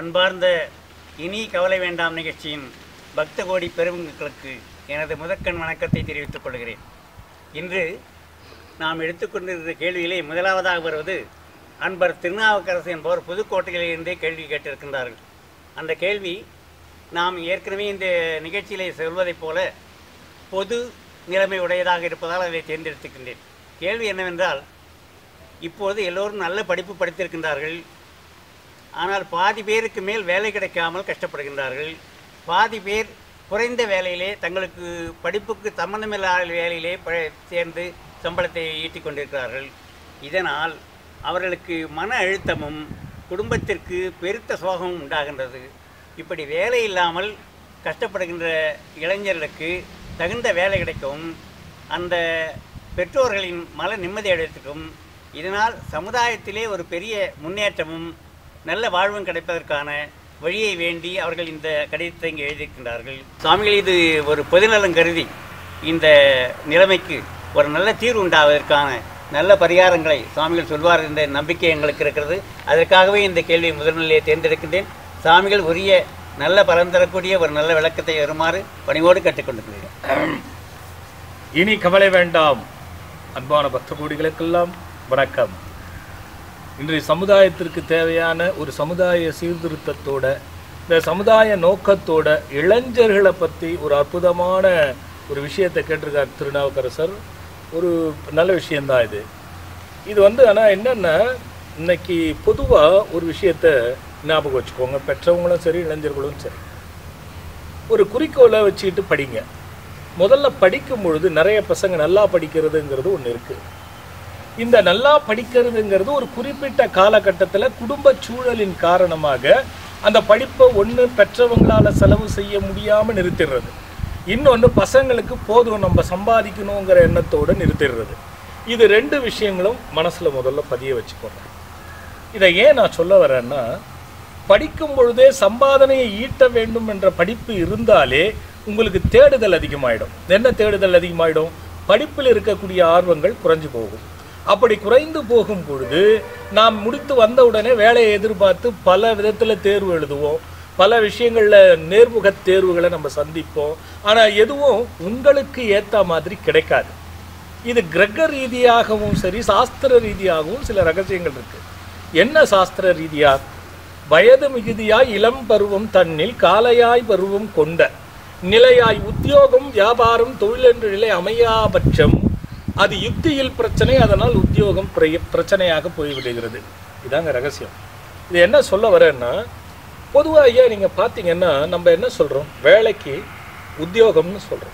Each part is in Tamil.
அன்பார்ந்த இனி கவலை வேண்டாம் நிகழ்ச்சியின் பக்த கோடி பெருமக்களுக்கு எனது முதற்கண் வணக்கத்தை தெரிவித்துக் கொள்கிறேன் இன்று நாம் எடுத்துக்கொண்டிருந்த கேள்வியிலே முதலாவதாக வருவது அன்பர் திருநாவுக்கரசு என்பவர் புதுக்கோட்டையிலிருந்தே கேள்வி கேட்டிருக்கின்றார்கள் அந்த கேள்வி நாம் ஏற்கனவே இந்த நிகழ்ச்சியிலே சொல்வதைப் போல பொது நிலைமை உடையதாக இருப்பதால் அதை தேர்ந்தெடுத்துக்கின்றேன் கேள்வி என்னவென்றால் இப்போது எல்லோரும் நல்ல படிப்பு படித்திருக்கின்றார்கள் ஆனால் பாதி பேருக்கு மேல் வேலை கிடைக்காமல் கஷ்டப்படுகின்றார்கள் பாதி பேர் குறைந்த வேலையிலே தங்களுக்கு படிப்புக்கு சம்பந்தமில்லாத வேலையிலே ப- சேர்ந்து சம்பளத்தை ஈட்டிக் கொண்டிருக்கிறார்கள் இதனால் அவர்களுக்கு மன அழுத்தமும் குடும்பத்திற்கு பெருத்த சோகமும் உண்டாகின்றது இப்படி வேலை இல்லாமல் கஷ்டப்படுகின்ற இளைஞர்களுக்கு தகுந்த வேலை கிடைக்கவும் அந்த பெற்றோர்களின் மன நிம்மதி அடையத்துக்கும் இதனால் சமுதாயத்திலே ஒரு பெரிய முன்னேற்றமும் நல்ல வாழ்வும் கிடைப்பதற்கான வழியை வேண்டி அவர்கள் இந்த கடிதத்தை இங்கே எழுதியிருக்கின்றார்கள் சுவாமிகள் இது ஒரு பொதுநலம் கருதி இந்த நிலைமைக்கு ஒரு நல்ல தீர்வு உண்டாவதற்கான நல்ல பரிகாரங்களை சுவாமிகள் சொல்வார் என்ற நம்பிக்கை எங்களுக்கு இருக்கிறது அதற்காகவே இந்த கேள்வியை முதல்நிலையை தேர்ந்தெடுக்கின்றேன் சுவாமிகள் உரிய நல்ல பலன் தரக்கூடிய ஒரு நல்ல விளக்கத்தை வருமாறு பணிவோடு கேட்டுக்கொண்டிருக்கிறேன் இனி கவலை வேண்டாம் அன்பான பக்த கோடிகளுக்கெல்லாம் வணக்கம் இன்றைய சமுதாயத்திற்கு தேவையான ஒரு சமுதாய சீர்திருத்தத்தோட இந்த சமுதாய நோக்கத்தோட இளைஞர்களை பற்றி ஒரு அற்புதமான ஒரு விஷயத்தை கேட்டிருக்கார் திருநாவுக்கரசர் ஒரு நல்ல விஷயம்தான் இது இது வந்து ஆனால் என்னென்னா இன்னைக்கு பொதுவாக ஒரு விஷயத்தை ஞாபகம் வச்சுக்கோங்க பெற்றவங்களும் சரி இளைஞர்களும் சரி ஒரு குறிக்கோளை வச்சுக்கிட்டு படிங்க முதல்ல படிக்கும் பொழுது நிறைய பசங்க நல்லா படிக்கிறதுங்கிறது ஒன்று இருக்குது இந்த நல்லா படிக்கிறதுங்கிறது ஒரு குறிப்பிட்ட காலகட்டத்தில் குடும்ப சூழலின் காரணமாக அந்த படிப்பை ஒன்று பெற்றவங்களால செலவு செய்ய முடியாமல் நிறுத்திடுறது இன்னொன்று பசங்களுக்கு போதும் நம்ம சம்பாதிக்கணுங்கிற எண்ணத்தோடு நிறுத்திடுறது இது ரெண்டு விஷயங்களும் மனசில் முதல்ல பதிய வச்சுக்கோங்க இதை ஏன் நான் சொல்ல வரேன்னா படிக்கும் பொழுதே சம்பாதனையை ஈட்ட வேண்டும் என்ற படிப்பு இருந்தாலே உங்களுக்கு தேடுதல் அதிகமாயிடும் என்ன தேடுதல் அதிகமாயிடும் படிப்பில் இருக்கக்கூடிய ஆர்வங்கள் குறைஞ்சு போகும் அப்படி குறைந்து போகும் பொழுது நாம் முடித்து வந்த உடனே வேலையை எதிர்பார்த்து பல விதத்தில் தேர்வு எழுதுவோம் பல விஷயங்களில் நேர்முக தேர்வுகளை நம்ம சந்திப்போம் ஆனால் எதுவும் உங்களுக்கு ஏற்ற மாதிரி கிடைக்காது இது கிரக ரீதியாகவும் சரி சாஸ்திர ரீதியாகவும் சில ரகசியங்கள் இருக்கு என்ன சாஸ்திர ரீதியா வயது மிகுதியாய் இளம் பருவம் தன்னில் காலையாய் பருவம் கொண்ட நிலையாய் உத்தியோகம் வியாபாரம் தொழில் என்ற நிலை அமையாபட்சம் அது யுக்தியில் பிரச்சனை அதனால் உத்தியோகம் பிர- பிரச்சனையாக போய்விடுகிறது இதாங்க ரகசியம் இது என்ன சொல்ல வரேன்னா பொதுவாக ஐயா நீங்கள் பார்த்தீங்கன்னா நம்ம என்ன சொல்கிறோம் வேலைக்கு உத்தியோகம்னு சொல்கிறோம்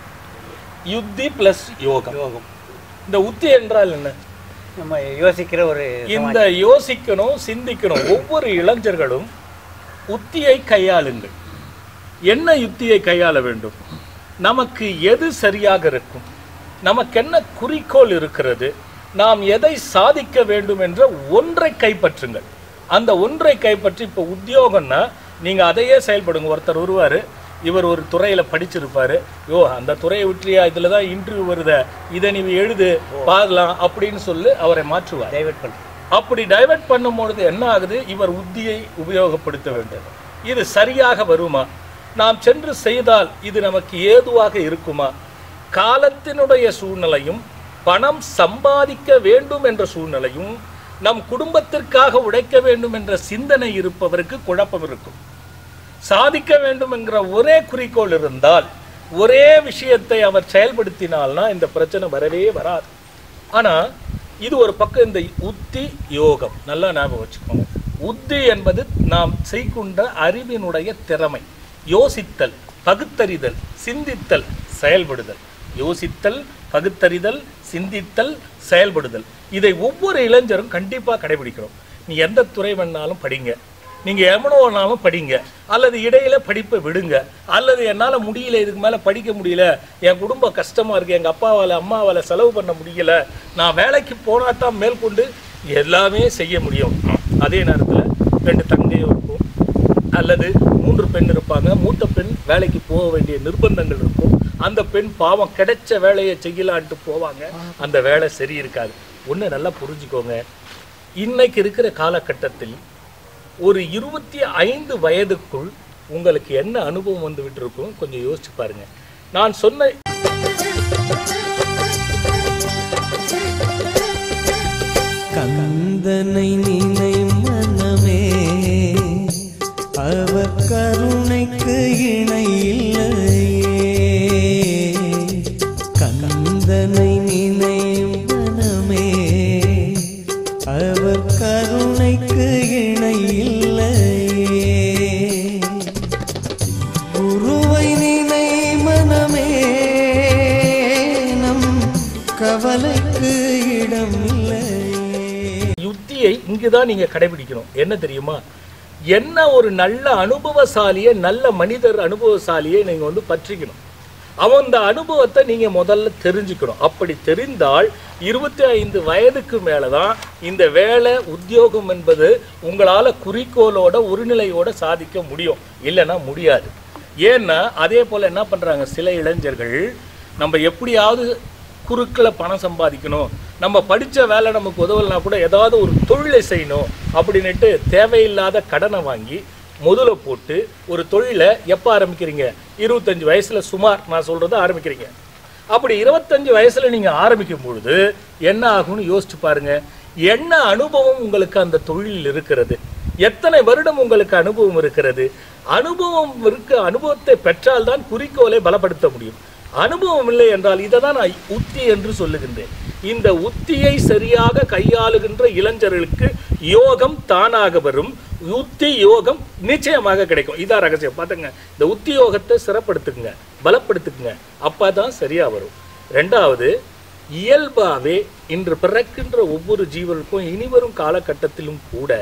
யுத்தி ப்ளஸ் யோகம் யோகம் இந்த உத்தி என்றால் என்ன நம்ம யோசிக்கிற ஒரு இந்த யோசிக்கணும் சிந்திக்கணும் ஒவ்வொரு இளைஞர்களும் உத்தியை கையாளுங்கள் என்ன யுத்தியை கையாள வேண்டும் நமக்கு எது சரியாக இருக்கும் நமக்கு என்ன குறிக்கோள் இருக்கிறது நாம் எதை சாதிக்க வேண்டும் என்ற ஒன்றை கைப்பற்றுங்கள் அந்த ஒன்றை கைப்பற்றி இப்போ உத்தியோகம்னா நீங்கள் அதையே செயல்படுங்க ஒருத்தர் வருவார் இவர் ஒரு துறையில் படிச்சிருப்பாரு யோ அந்த துறையை விட்டுறியா இதில் தான் இன்டர்வியூ வருத இதை நீ எழுது பார்க்கலாம் அப்படின்னு சொல்லி அவரை மாற்றுவார் டைவர்ட் பண்ணுறோம் அப்படி டைவர்ட் பண்ணும்பொழுது என்ன ஆகுது இவர் உத்தியை உபயோகப்படுத்த வேண்டும் இது சரியாக வருமா நாம் சென்று செய்தால் இது நமக்கு ஏதுவாக இருக்குமா காலத்தினுடைய சூழ்நிலையும் பணம் சம்பாதிக்க வேண்டும் என்ற சூழ்நிலையும் நம் குடும்பத்திற்காக உழைக்க வேண்டும் என்ற சிந்தனை இருப்பவருக்கு குழப்பம் இருக்கும் சாதிக்க வேண்டும் என்கிற ஒரே குறிக்கோள் இருந்தால் ஒரே விஷயத்தை அவர் செயல்படுத்தினால்னா இந்த பிரச்சனை வரவே வராது ஆனா இது ஒரு பக்கம் இந்த உத்தி யோகம் நல்லா ஞாபகம் வச்சுக்கோங்க உத்தி என்பது நாம் செய்கின்ற அறிவினுடைய திறமை யோசித்தல் பகுத்தறிதல் சிந்தித்தல் செயல்படுதல் யோசித்தல் பகுத்தறிதல் சிந்தித்தல் செயல்படுதல் இதை ஒவ்வொரு இளைஞரும் கண்டிப்பா கடைபிடிக்கிறோம் நீ எந்த துறை வேணாலும் படிங்க நீங்க எவ்வளோ வேணாலும் படிங்க அல்லது இடையில படிப்பை விடுங்க அல்லது என்னால முடியல இதுக்கு மேல படிக்க முடியல என் குடும்பம் கஷ்டமா இருக்கு எங்க அப்பாவால அம்மாவால செலவு பண்ண முடியல நான் வேலைக்கு போனா தான் மேற்கொண்டு எல்லாமே செய்ய முடியும் அதே நேரத்துல ரெண்டு தங்கையும் இருக்கும் அல்லது மூன்று பெண் இருப்பாங்க மூத்த பெண் வேலைக்கு போக வேண்டிய நிர்பந்தங்கள் இருக்கும் அந்த பெண் பாவம் கிடைச்ச வேலையை செய்யலான்ட்டு போவாங்க அந்த வேலை சரி இருக்காது ஒண்ணு நல்லா புரிஞ்சுக்கோங்க இன்னைக்கு இருக்கிற காலகட்டத்தில் ஒரு இருபத்தி ஐந்து வயதுக்குள் உங்களுக்கு என்ன அனுபவம் வந்து விட்டுருக்கும் கொஞ்சம் யோசிச்சு பாருங்க நான் சொன்ன கந்தனை நினை மனமே அவர் கருணைக்கு இணை இல்லையே கந்தனை நினை மனமே அவர் கருணைக்கு இணை இல்லையே குருவை நினை மனமே நம் கவலைக்கு இடம் இல்லையே யுக்தியை இங்குதான் நீங்க கடைபிடிக்கணும் என்ன தெரியுமா என்ன ஒரு நல்ல அனுபவசாலியை நல்ல மனிதர் அனுபவசாலியை நீங்க வந்து பற்றிக்கணும் அவன் அந்த அனுபவத்தை நீங்க முதல்ல தெரிஞ்சுக்கணும் அப்படி தெரிந்தால் இருபத்தி ஐந்து வயதுக்கு மேலதான் இந்த வேலை உத்தியோகம் என்பது உங்களால குறிக்கோளோட ஒருநிலையோட சாதிக்க முடியும் இல்லைன்னா முடியாது ஏன்னா அதே போல என்ன பண்றாங்க சில இளைஞர்கள் நம்ம எப்படியாவது குறுக்கில் பணம் சம்பாதிக்கணும் நம்ம படிச்ச வேலை நமக்கு உதவலைனா கூட ஏதாவது ஒரு தொழிலை செய்யணும் அப்படின்னுட்டு தேவையில்லாத கடனை வாங்கி முதல்ல போட்டு ஒரு தொழிலை எப்போ ஆரம்பிக்கிறீங்க இருபத்தஞ்சு வயசுல சுமார் நான் சொல்றதை ஆரம்பிக்கிறீங்க அப்படி இருபத்தஞ்சு வயசுல நீங்க ஆரம்பிக்கும் பொழுது என்ன ஆகும்னு யோசிச்சு பாருங்க என்ன அனுபவம் உங்களுக்கு அந்த தொழிலில் இருக்கிறது எத்தனை வருடம் உங்களுக்கு அனுபவம் இருக்கிறது அனுபவம் இருக்க அனுபவத்தை பெற்றால்தான் குறிக்கோளை பலப்படுத்த முடியும் அனுபவம் இல்லை என்றால் இதை தான் நான் உத்தி என்று சொல்லுகின்றேன் இந்த உத்தியை சரியாக கையாளுகின்ற இளைஞர்களுக்கு யோகம் தானாக வரும் உத்தி யோகம் நிச்சயமாக கிடைக்கும் இதான் ரகசியம் பார்த்துங்க இந்த உத்தி யோகத்தை சிறப்படுத்துக்குங்க பலப்படுத்துக்குங்க அப்பதான் சரியா வரும் ரெண்டாவது இயல்பாவே இன்று பிறக்கின்ற ஒவ்வொரு ஜீவனுக்கும் இனிவரும் காலகட்டத்திலும் கூட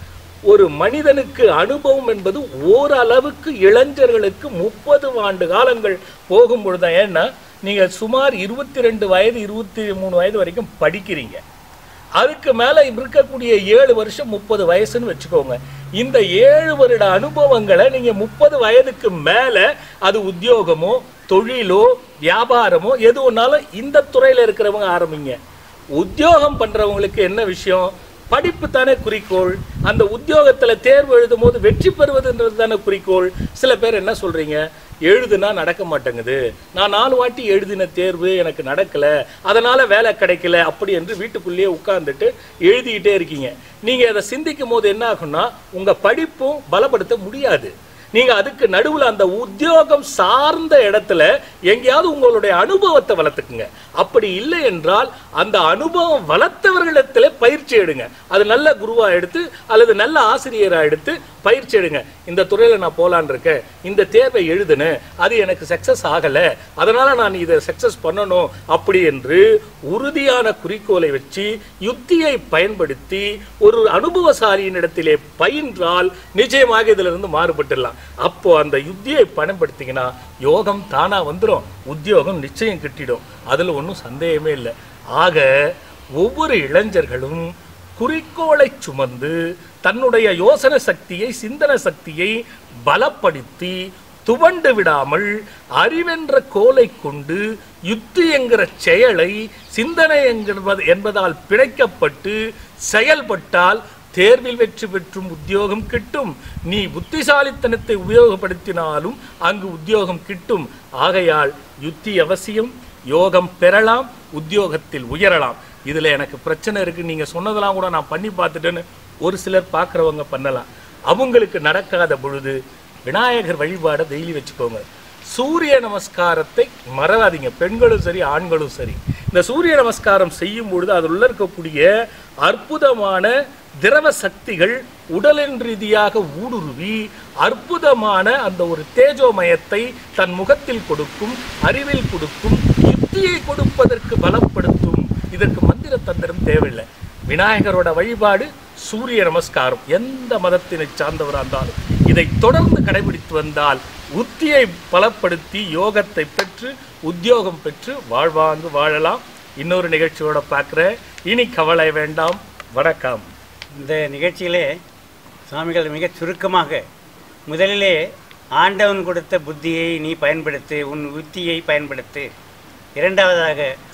ஒரு மனிதனுக்கு அனுபவம் என்பது ஓரளவுக்கு இளைஞர்களுக்கு முப்பது ஆண்டு காலங்கள் போகும் பொழுதுதான் ஏன்னா நீங்க சுமார் இருபத்தி ரெண்டு வயது இருபத்தி மூணு வயது வரைக்கும் படிக்கிறீங்க அதுக்கு மேல இருக்கக்கூடிய ஏழு வருஷம் முப்பது வயசுன்னு வச்சுக்கோங்க இந்த ஏழு வருட அனுபவங்களை நீங்க முப்பது வயதுக்கு மேல அது உத்தியோகமோ தொழிலோ வியாபாரமோ எது ஒன்னாலும் இந்த துறையில இருக்கிறவங்க ஆரம்பிங்க உத்தியோகம் பண்றவங்களுக்கு என்ன விஷயம் படிப்பு தானே குறிக்கோள் அந்த உத்தியோகத்துல தேர்வு எழுதும் போது வெற்றி பெறுவதுன்றது தானே குறிக்கோள் சில பேர் என்ன சொல்றீங்க எழுதுனா நடக்க மாட்டேங்குது நான் நாலு வாட்டி எழுதின தேர்வு எனக்கு நடக்கல அதனால வேலை கிடைக்கல அப்படி என்று வீட்டுக்குள்ளேயே உட்கார்ந்துட்டு எழுதிக்கிட்டே இருக்கீங்க நீங்க அதை சிந்திக்கும் போது என்ன ஆகும்னா உங்க படிப்பும் பலப்படுத்த முடியாது நீங்க அதுக்கு நடுவுல அந்த உத்தியோகம் சார்ந்த இடத்துல எங்கேயாவது உங்களுடைய அனுபவத்தை வளர்த்துக்குங்க அப்படி இல்லை என்றால் அந்த அனுபவம் வளர்த்தவர்களிடத்துல பயிற்சி எடுங்க அது நல்ல குருவா எடுத்து அல்லது நல்ல ஆசிரியரா எடுத்து பயிற்சி எடுங்க இந்த துறையில நான் போலான் இருக்கேன் இந்த தேர்வை எழுதுனேன் அது எனக்கு சக்சஸ் ஆகல அதனால நான் இதை சக்சஸ் பண்ணணும் அப்படி என்று உறுதியான குறிக்கோளை வச்சு யுக்தியை பயன்படுத்தி ஒரு அனுபவசாலியின் இடத்திலே பயின்றால் நிச்சயமாக இதுல இருந்து மாறுபட்டுடலாம் அப்போ அந்த யுக்தியை பயன்படுத்திங்கன்னா யோகம் தானா வந்துடும் உத்தியோகம் நிச்சயம் கிட்டிடும் அதுல ஒன்றும் சந்தேகமே இல்லை ஆக ஒவ்வொரு இளைஞர்களும் குறிக்கோளை சுமந்து தன்னுடைய யோசனை சக்தியை சிந்தன சக்தியை பலப்படுத்தி துவண்டு விடாமல் அறிவென்ற கோலை கொண்டு யுத்தி என்கிற செயலை சிந்தனை என்கிறது என்பதால் பிழைக்கப்பட்டு செயல்பட்டால் தேர்வில் வெற்றி பெற்றும் உத்தியோகம் கிட்டும் நீ புத்திசாலித்தனத்தை உபயோகப்படுத்தினாலும் அங்கு உத்தியோகம் கிட்டும் ஆகையால் யுத்தி அவசியம் யோகம் பெறலாம் உத்தியோகத்தில் உயரலாம் இதுல எனக்கு பிரச்சனை இருக்கு நீங்க சொன்னதெல்லாம் கூட நான் பண்ணி பார்த்துட்டேன்னு ஒரு சிலர் பார்க்குறவங்க பண்ணலாம் அவங்களுக்கு நடக்காத பொழுது விநாயகர் வழிபாடை டெய்லி வச்சுக்கோங்க சூரிய நமஸ்காரத்தை மறவாதீங்க பெண்களும் சரி ஆண்களும் சரி இந்த சூரிய நமஸ்காரம் செய்யும் பொழுது அதில் உள்ள இருக்கக்கூடிய அற்புதமான திரவ சக்திகள் உடலின் ரீதியாக ஊடுருவி அற்புதமான அந்த ஒரு தேஜோமயத்தை தன் முகத்தில் கொடுக்கும் அறிவில் கொடுக்கும் யுக்தியை கொடுப்பதற்கு பலப்படுத்தும் இதற்கு மந்திர தந்திரம் தேவையில்லை விநாயகரோட வழிபாடு சூரிய நமஸ்காரம் எந்த மதத்தினை சார்ந்தவராக இருந்தாலும் இதை தொடர்ந்து கடைபிடித்து வந்தால் உத்தியை பலப்படுத்தி யோகத்தை பெற்று உத்தியோகம் பெற்று வாழ்வாங்கு வாழலாம் இன்னொரு நிகழ்ச்சியோட பார்க்குறேன் இனி கவலை வேண்டாம் வணக்கம் இந்த நிகழ்ச்சியிலே சுவாமிகள் மிக சுருக்கமாக முதலிலே ஆண்டவன் கொடுத்த புத்தியை நீ பயன்படுத்து உன் உத்தியை பயன்படுத்து இரண்டாவதாக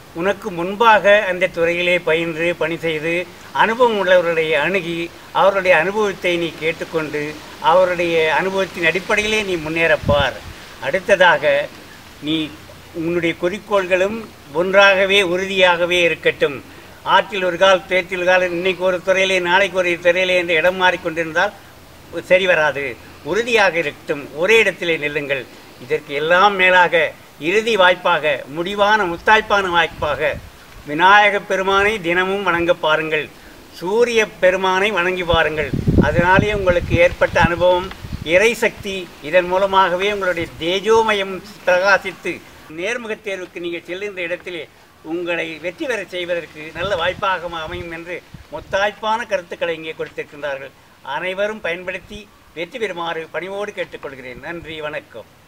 உனக்கு முன்பாக அந்த துறையிலே பயின்று பணி செய்து அனுபவம் உள்ளவர்களை அணுகி அவருடைய அனுபவத்தை நீ கேட்டுக்கொண்டு அவருடைய அனுபவத்தின் அடிப்படையிலே நீ முன்னேறப்பார் அடுத்ததாக நீ உன்னுடைய குறிக்கோள்களும் ஒன்றாகவே உறுதியாகவே இருக்கட்டும் ஆற்றில் ஒரு கால் பேற்றில் ஒரு கால் இன்னைக்கு ஒரு துறையிலே நாளைக்கு ஒரு துறையிலே என்று இடம் மாறிக்கொண்டிருந்தால் சரி வராது உறுதியாக இருக்கட்டும் ஒரே இடத்திலே நில்லுங்கள் இதற்கு எல்லாம் மேலாக இறுதி வாய்ப்பாக முடிவான முத்தாய்ப்பான வாய்ப்பாக விநாயகப் பெருமானை தினமும் வணங்க பாருங்கள் சூரிய பெருமானை வணங்கி பாருங்கள் அதனாலே உங்களுக்கு ஏற்பட்ட அனுபவம் இறை சக்தி இதன் மூலமாகவே உங்களுடைய தேஜோமயம் பிரகாசித்து நேர்முகத் தேர்வுக்கு நீங்கள் செல்லுகின்ற இடத்திலே உங்களை வெற்றி பெறச் செய்வதற்கு நல்ல வாய்ப்பாக அமையும் என்று முத்தாய்ப்பான கருத்துக்களை இங்கே கொடுத்திருக்கின்றார்கள் அனைவரும் பயன்படுத்தி வெற்றி பெறுமாறு பணிவோடு கேட்டுக்கொள்கிறேன் நன்றி வணக்கம்